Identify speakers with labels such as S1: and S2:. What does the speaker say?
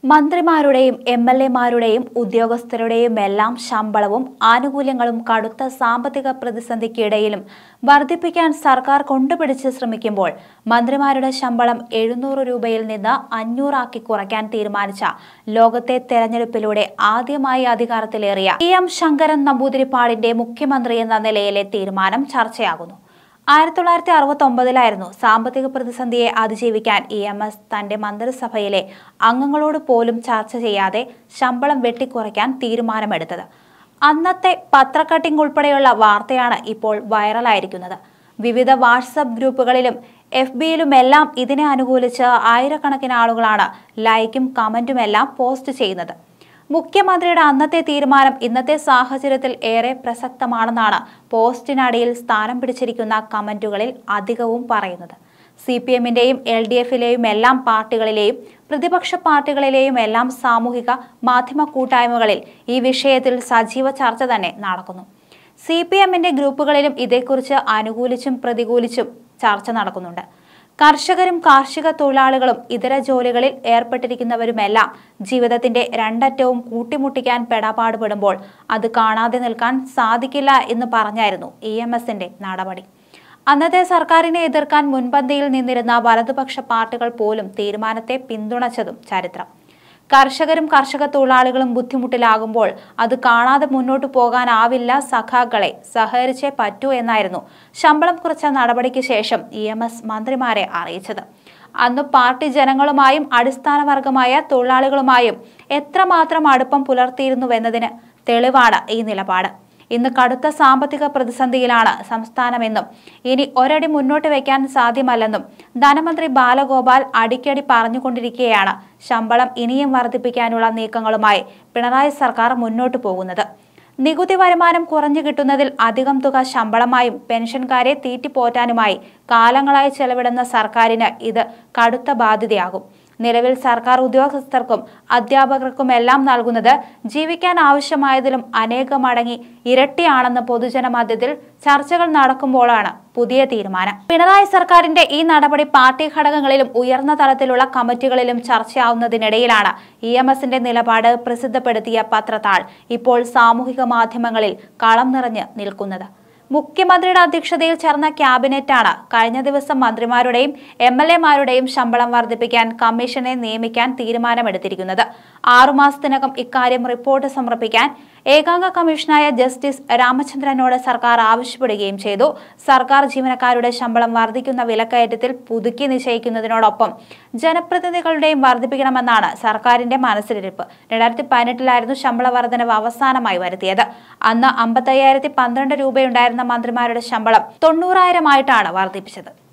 S1: മന്ത്രിമാരുടെയും M L എമാരുടെയും ഉദ്യോഗസ്ഥരുടെയും എല്ലാം ശമ്പളവും ആനുകൂല്യങ്ങളും കടുത്ത സാമ്പത്തിക പ്രതിസന്ധിക്കിടയിലും വർദ്ധിപ്പിക്കാൻ സർക്കാർ കൊണ്ടുപിടിച്ച് ശ്രമിക്കുമ്പോൾ മന്ത്രിമാരുടെ ശമ്പളം എഴുന്നൂറ് രൂപയിൽ നിന്ന് അഞ്ഞൂറാക്കി കുറയ്ക്കാൻ തീരുമാനിച്ച ലോകത്തെ തെരഞ്ഞെടുപ്പിലൂടെ ആദ്യമായി അധികാരത്തിലേറിയ ഇ എം ശങ്കരൻ നമ്പൂതിരിപ്പാടിന്റെ മുഖ്യമന്ത്രി എന്ന നിലയിലെ തീരുമാനം ചർച്ചയാകുന്നു ആയിരത്തി തൊള്ളായിരത്തി അറുപത്തി ഒമ്പതിലായിരുന്നു സാമ്പത്തിക പ്രതിസന്ധിയെ അതിജീവിക്കാൻ ഇ എം എസ് തന്റെ മന്ത്രിസഭയിലെ അംഗങ്ങളോട് പോലും ചർച്ച ചെയ്യാതെ ശമ്പളം വെട്ടിക്കുറയ്ക്കാൻ തീരുമാനമെടുത്തത് അന്നത്തെ പത്രക്കട്ടിംഗ് ഉൾപ്പെടെയുള്ള വാർത്തയാണ് ഇപ്പോൾ വൈറലായിരിക്കുന്നത് വിവിധ വാട്സപ്പ് ഗ്രൂപ്പുകളിലും എഫ് ബിയിലുമെല്ലാം ഇതിനെ അനുകൂലിച്ച് ആയിരക്കണക്കിന് ആളുകളാണ് ലൈക്കും കമന്റുമെല്ലാം പോസ്റ്റ് ചെയ്യുന്നത് മുഖ്യമന്ത്രിയുടെ അന്നത്തെ തീരുമാനം ഇന്നത്തെ സാഹചര്യത്തിൽ ഏറെ പ്രസക്തമാണെന്നാണ് പോസ്റ്റിനടിയിൽ സ്ഥാനം പിടിച്ചിരിക്കുന്ന കമന്റുകളിൽ അധികവും പറയുന്നത് സി പി എമ്മിന്റെയും എൽ ഡി എഫിലെയും എല്ലാം പാർട്ടികളിലെയും പ്രതിപക്ഷ പാർട്ടികളിലെയും എല്ലാം സാമൂഹിക മാധ്യമ കൂട്ടായ്മകളിൽ ഈ വിഷയത്തിൽ സജീവ ചർച്ച തന്നെ നടക്കുന്നു സി പി എമ്മിന്റെ ഗ്രൂപ്പുകളിലും ഇതേക്കുറിച്ച് അനുകൂലിച്ചും പ്രതികൂലിച്ചും ചർച്ച നടക്കുന്നുണ്ട് കർഷകരും കാർഷിക തൊഴിലാളികളും ഇതര ജോലികളിൽ ഏർപ്പെട്ടിരിക്കുന്നവരുമെല്ലാം ജീവിതത്തിന്റെ രണ്ടറ്റവും കൂട്ടിമുട്ടിക്കാൻ പെടാപാടുപെടുമ്പോൾ അത് കാണാതെ നിൽക്കാൻ സാധിക്കില്ല എന്ന് പറഞ്ഞായിരുന്നു ഇ എം എസിന്റെ നടപടി അന്നത്തെ സർക്കാരിനെ എതിർക്കാൻ മുൻപന്തിയിൽ നിന്നിരുന്ന വലതുപക്ഷ പാർട്ടികൾ പോലും തീരുമാനത്തെ പിന്തുണച്ചതും ചരിത്രം കർഷകരും കർഷക തൊഴിലാളികളും ബുദ്ധിമുട്ടിലാകുമ്പോൾ അത് കാണാതെ മുന്നോട്ടു പോകാനാവില്ല സഖാക്കളെ സഹകരിച്ചേ പറ്റൂ എന്നായിരുന്നു ശമ്പളം കുറച്ച നടപടിക്ക് ശേഷം ഇ എം എസ് മന്ത്രിമാരെ അറിയിച്ചത് അന്ന് പാർട്ടി ജനങ്ങളുമായും അടിസ്ഥാന വർഗമായ തൊഴിലാളികളുമായും എത്രമാത്രം അടുപ്പം പുലർത്തിയിരുന്നുവെന്നതിന് തെളിവാണ് ഈ നിലപാട് ഇന്ന് കടുത്ത സാമ്പത്തിക പ്രതിസന്ധിയിലാണ് സംസ്ഥാനമെന്നും ഇനി ഒരടി മുന്നോട്ട് വയ്ക്കാൻ സാധ്യമല്ലെന്നും ധനമന്ത്രി ബാലഗോപാൽ അടിക്കടി പറഞ്ഞുകൊണ്ടിരിക്കെയാണ് ശമ്പളം ഇനിയും വർദ്ധിപ്പിക്കാനുള്ള നീക്കങ്ങളുമായി പിണറായി സർക്കാർ മുന്നോട്ടു പോകുന്നത് നികുതി വരുമാനം കുറഞ്ഞു കിട്ടുന്നതിൽ അധികം തുക ശമ്പളമായും പെൻഷൻകാരെ തീറ്റിപ്പോറ്റാനുമായി കാലങ്ങളായി ചെലവിടുന്ന സർക്കാരിന് ഇത് കടുത്ത ബാധ്യതയാകും നിലവിൽ സർക്കാർ ഉദ്യോഗസ്ഥർക്കും അധ്യാപകർക്കുമെല്ലാം നൽകുന്നത് ജീവിക്കാൻ ആവശ്യമായതിലും അനേക മടങ്ങി ഇരട്ടിയാണെന്ന് പൊതുജനമധ്യത്തിൽ ചർച്ചകൾ നടക്കുമ്പോഴാണ് പുതിയ തീരുമാനം പിണറായി സർക്കാരിന്റെ ഈ നടപടി പാർട്ടി ഘടകങ്ങളിലും ഉയർന്ന തലത്തിലുള്ള കമ്മിറ്റികളിലും ചർച്ചയാവുന്നതിനിടയിലാണ് ഇ എം എസിന്റെ നിലപാട് പ്രസിദ്ധപ്പെടുത്തിയ പത്രത്താൾ ഇപ്പോൾ സാമൂഹിക മാധ്യമങ്ങളിൽ കളം നിറഞ്ഞ് നിൽക്കുന്നത് മുഖ്യമന്ത്രിയുടെ അധ്യക്ഷതയിൽ ചേർന്ന ക്യാബിനറ്റാണ് കഴിഞ്ഞ ദിവസം മന്ത്രിമാരുടെയും എം എൽ എമാരുടെയും ശമ്പളം വർദ്ധിപ്പിക്കാൻ കമ്മീഷനെ നിയമിക്കാൻ തീരുമാനമെടുത്തിരിക്കുന്നത് ആറുമാസത്തിനകം ഇക്കാര്യം റിപ്പോർട്ട് സമർപ്പിക്കാൻ ഏകാംഗ കമ്മീഷനായ ജസ്റ്റിസ് രാമചന്ദ്രനോട് സർക്കാർ ആവശ്യപ്പെടുകയും ചെയ്തു സർക്കാർ ജീവനക്കാരുടെ ശമ്പളം വർദ്ധിക്കുന്ന വിലക്കയറ്റത്തിൽ പുതുക്കി നിശ്ചയിക്കുന്നതിനോടൊപ്പം ജനപ്രതിനിധികളുടെയും വർദ്ധിപ്പിക്കണമെന്നാണ് സർക്കാരിന്റെ മനസ്സിലിരിപ്പ് രണ്ടായിരത്തി പതിനെട്ടിലായിരുന്നു ശമ്പള വർധനവ് അവസാനമായി വരുത്തിയത് അന്ന് അമ്പത്തയ്യായിരത്തി പന്ത്രണ്ട് രൂപയുണ്ടായിരുന്ന മന്ത്രിമാരുടെ ശമ്പളം തൊണ്ണൂറായിരമായിട്ടാണ് വർദ്ധിപ്പിച്ചത്